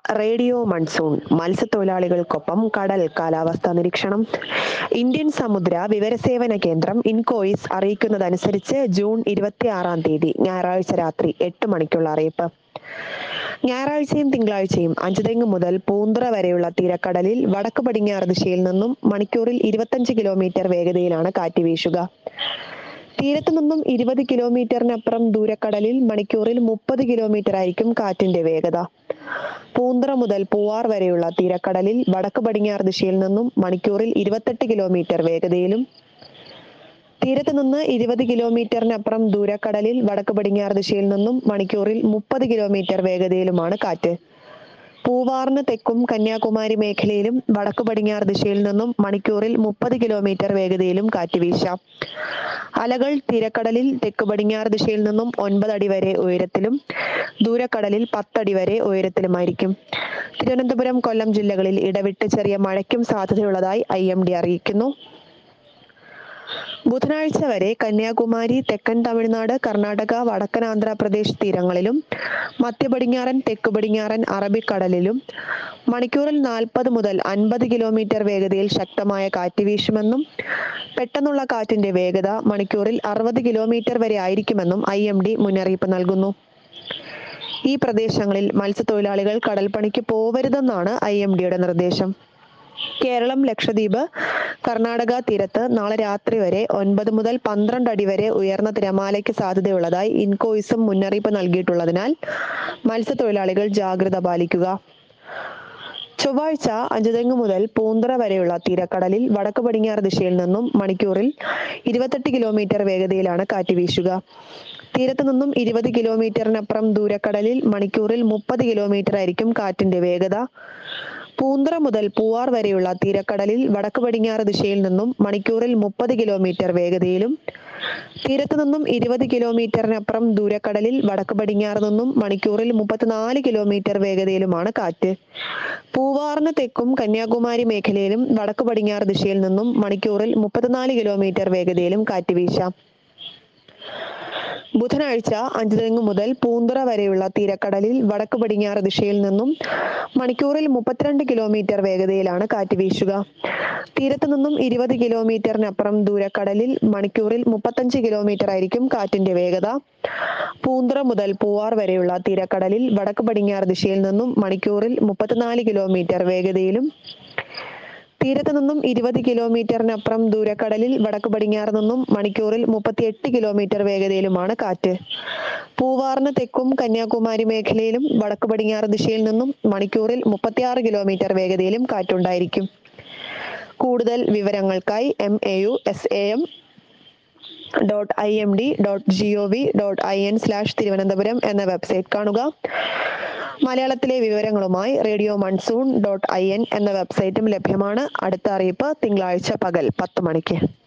radio monsoon മത്സ്യത്തൊഴിലാളികൾക്കൊപ്പം കടൽ കാലാവസ്ഥാ നിരീക്ഷണം ഇന്ത്യൻ സമുദ്ര വിവരസേവന കേന്ദ്രം ഇൻകോയിസ് അറിയിക്കുന്നതനുസരിച്ച് ജൂൺ ഇരുപത്തിയാറാം തീയതി ഞായറാഴ്ച രാത്രി എട്ട് മണിക്കുള്ള അറിയിപ്പ് ഞായറാഴ്ചയും തിങ്കളാഴ്ചയും അഞ്ചുതെങ്ങ് മുതൽ പൂന്തുറ വരെയുള്ള തീരക്കടലിൽ വടക്ക് പടിഞ്ഞാറ് ദിശയിൽ നിന്നും മണിക്കൂറിൽ ഇരുപത്തഞ്ച് കിലോമീറ്റർ വേഗതയിലാണ് കാറ്റ് വീശുക തീരത്തു നിന്നും ഇരുപത് കിലോമീറ്ററിനപ്പുറം ദൂരക്കടലിൽ മണിക്കൂറിൽ മുപ്പത് കിലോമീറ്റർ ആയിരിക്കും കാറ്റിന്റെ വേഗത പൂന്തറ മുതൽ പൂവാർ വരെയുള്ള തീരക്കടലിൽ വടക്ക് പടിഞ്ഞാറ് ദിശയിൽ നിന്നും മണിക്കൂറിൽ ഇരുപത്തെട്ട് കിലോമീറ്റർ വേഗതയിലും തീരത്ത് നിന്ന് ഇരുപത് കിലോമീറ്ററിനപ്പുറം ദൂരക്കടലിൽ വടക്ക് പടിഞ്ഞാറ് ദിശയിൽ നിന്നും മണിക്കൂറിൽ മുപ്പത് കിലോമീറ്റർ വേഗതയിലുമാണ് കാറ്റ് പൂവാറിന് തെക്കും കന്യാകുമാരി മേഖലയിലും വടക്ക് പടിഞ്ഞാറ് ദിശയിൽ നിന്നും മണിക്കൂറിൽ മുപ്പത് കിലോമീറ്റർ വേഗതയിലും കാറ്റ് വീശാം അലകൾ തീരക്കടലിൽ തെക്ക് പടിഞ്ഞാറ് ദിശയിൽ നിന്നും ഒൻപത് അടി വരെ ഉയരത്തിലും ദൂരക്കടലിൽ പത്തടി വരെ ഉയരത്തിലുമായിരിക്കും തിരുവനന്തപുരം കൊല്ലം ജില്ലകളിൽ ഇടവിട്ട് ചെറിയ മഴയ്ക്കും സാധ്യതയുള്ളതായി ഐ എം ഡി അറിയിക്കുന്നു ബുധനാഴ്ച വരെ കന്യാകുമാരി തെക്കൻ തമിഴ്നാട് കർണാടക വടക്കൻ ആന്ധ്രാപ്രദേശ് തീരങ്ങളിലും മധ്യ പടിഞ്ഞാറൻ തെക്ക് പടിഞ്ഞാറൻ അറബിക്കടലിലും മണിക്കൂറിൽ നാൽപ്പത് മുതൽ അൻപത് കിലോമീറ്റർ വേഗതയിൽ ശക്തമായ കാറ്റ് വീശുമെന്നും പെട്ടെന്നുള്ള കാറ്റിന്റെ വേഗത മണിക്കൂറിൽ അറുപത് കിലോമീറ്റർ വരെ ആയിരിക്കുമെന്നും ഐ എം ഡി മുന്നറിയിപ്പ് നൽകുന്നു ഈ പ്രദേശങ്ങളിൽ മത്സ്യത്തൊഴിലാളികൾ കടൽപ്പണിക്ക് പോവരുതെന്നാണ് ഐ എം ഡിയുടെ നിർദ്ദേശം കേരളം ലക്ഷദ്വീപ് കർണാടക തീരത്ത് നാളെ രാത്രി വരെ ഒൻപത് മുതൽ പന്ത്രണ്ട് അടി വരെ ഉയർന്ന തിരമാലയ്ക്ക് സാധ്യതയുള്ളതായി ഇൻകോയിസും മുന്നറിയിപ്പ് നൽകിയിട്ടുള്ളതിനാൽ മത്സ്യത്തൊഴിലാളികൾ ജാഗ്രത പാലിക്കുക ചൊവ്വാഴ്ച അഞ്ചുതെങ്ങ് മുതൽ പൂന്തറ വരെയുള്ള തീരക്കടലിൽ വടക്ക് പടിഞ്ഞാറ് ദിശയിൽ നിന്നും മണിക്കൂറിൽ ഇരുപത്തെട്ട് കിലോമീറ്റർ വേഗതയിലാണ് കാറ്റ് വീശുക തീരത്ത് നിന്നും ഇരുപത് കിലോമീറ്ററിനപ്പുറം ദൂരക്കടലിൽ മണിക്കൂറിൽ മുപ്പത് കിലോമീറ്റർ ആയിരിക്കും കാറ്റിന്റെ വേഗത പൂന്തറ മുതൽ പൂവാർ വരെയുള്ള തീരക്കടലിൽ വടക്ക് പടിഞ്ഞാറ് ദിശയിൽ നിന്നും മണിക്കൂറിൽ മുപ്പത് കിലോമീറ്റർ വേഗതയിലും തീരത്ത് നിന്നും ഇരുപത് കിലോമീറ്ററിനപ്പുറം ദൂരക്കടലിൽ വടക്ക് പടിഞ്ഞാറ് നിന്നും മണിക്കൂറിൽ മുപ്പത്തിനാല് കിലോമീറ്റർ വേഗതയിലുമാണ് കാറ്റ് പൂവാറിന് തെക്കും കന്യാകുമാരി മേഖലയിലും വടക്ക് പടിഞ്ഞാറ് ദിശയിൽ നിന്നും മണിക്കൂറിൽ മുപ്പത്തിനാല് കിലോമീറ്റർ വേഗതയിലും കാറ്റ് വീശാം ബുധനാഴ്ച അഞ്ചുതെങ്ങ് മുതൽ പൂന്തുറ വരെയുള്ള തീരക്കടലിൽ വടക്ക് പടിഞ്ഞാറ് ദിശയിൽ നിന്നും മണിക്കൂറിൽ മുപ്പത്തിരണ്ട് കിലോമീറ്റർ വേഗതയിലാണ് കാറ്റ് വീശുക തീരത്ത് നിന്നും ഇരുപത് കിലോമീറ്ററിനപ്പുറം ദൂരക്കടലിൽ മണിക്കൂറിൽ മുപ്പത്തഞ്ച് കിലോമീറ്റർ ആയിരിക്കും കാറ്റിന്റെ വേഗത പൂന്തുറ മുതൽ പൂവാർ വരെയുള്ള തീരക്കടലിൽ വടക്ക് പടിഞ്ഞാറ് ദിശയിൽ നിന്നും മണിക്കൂറിൽ മുപ്പത്തിനാല് കിലോമീറ്റർ വേഗതയിലും തീരത്ത് നിന്നും ഇരുപത് കിലോമീറ്ററിനപ്പുറം ദൂരക്കടലിൽ വടക്ക് പടിഞ്ഞാറ് നിന്നും മണിക്കൂറിൽ മുപ്പത്തിയെട്ട് കിലോമീറ്റർ വേഗതയിലുമാണ് കാറ്റ് പൂവാറിന് തെക്കും കന്യാകുമാരി മേഖലയിലും വടക്ക് പടിഞ്ഞാറ് ദിശയിൽ നിന്നും മണിക്കൂറിൽ മുപ്പത്തിയാറ് കിലോമീറ്റർ വേഗതയിലും കാറ്റുണ്ടായിരിക്കും കൂടുതൽ വിവരങ്ങൾക്കായി M A U S A M dot I M D dot G O V dot I N slash Thiruvananthapuram എന്ന വെബ്സൈറ്റ് കാണുക മലയാളത്തിലെ വിവരങ്ങളുമായി radio monsoon dot I N എന്ന വെബ്സൈറ്റും ലഭ്യമാണ് അടുത്ത അറിയിപ്പ് തിങ്കളാഴ്ച പകൽ പത്ത് മണിക്ക്